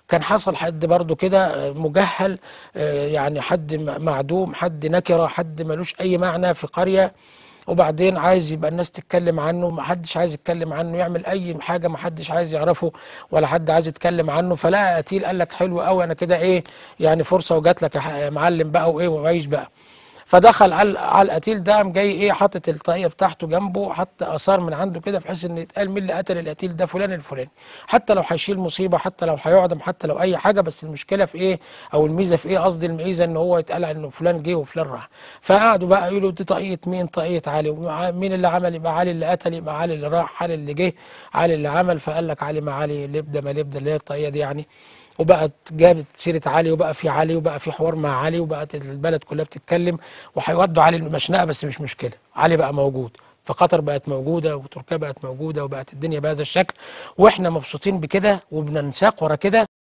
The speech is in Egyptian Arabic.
كان حصل حد برضو كده آه، مجهل آه، يعني حد م- معدوم حد نكره حد ملوش اي معنى في قريه وبعدين عايز يبقى الناس تتكلم عنه ما حدش عايز يتكلم عنه يعمل اي حاجه ما حدش عايز يعرفه ولا حد عايز يتكلم عنه فلقى قتيل قال لك حلو قوي انا كده ايه يعني فرصه وجات لك يا ح- يا معلم بقى وايه وعيش بقى فدخل على على القتيل ده قام جاي ايه حاطط الطاقيه بتاعته جنبه حط اثار من عنده كده بحيث ان يتقال مين اللي قتل القتيل ده فلان الفلاني حتى لو هيشيل مصيبه حتى لو هيعدم حتى لو اي حاجه بس المشكله في ايه او الميزه في ايه قصدي الميزه ان هو يتقال انه فلان جه وفلان راح فقعدوا بقى يقولوا دي طاقيه مين طاقيه علي ومع- مين اللي عمل يبقى علي اللي قتل يبقى علي اللي راح علي اللي جه علي اللي عمل فقال لك علي ما علي لبده ما لبده اللي هي الطاقيه دي يعني وبقت جابت سيره علي وبقى في علي وبقى في حوار مع علي وبقت البلد كلها بتتكلم وهيودوا علي المشنقه بس مش مشكله علي بقى موجود فقطر بقت موجوده وتركيا بقت موجوده وبقت الدنيا بهذا الشكل واحنا مبسوطين بكده وبننساق ورا كده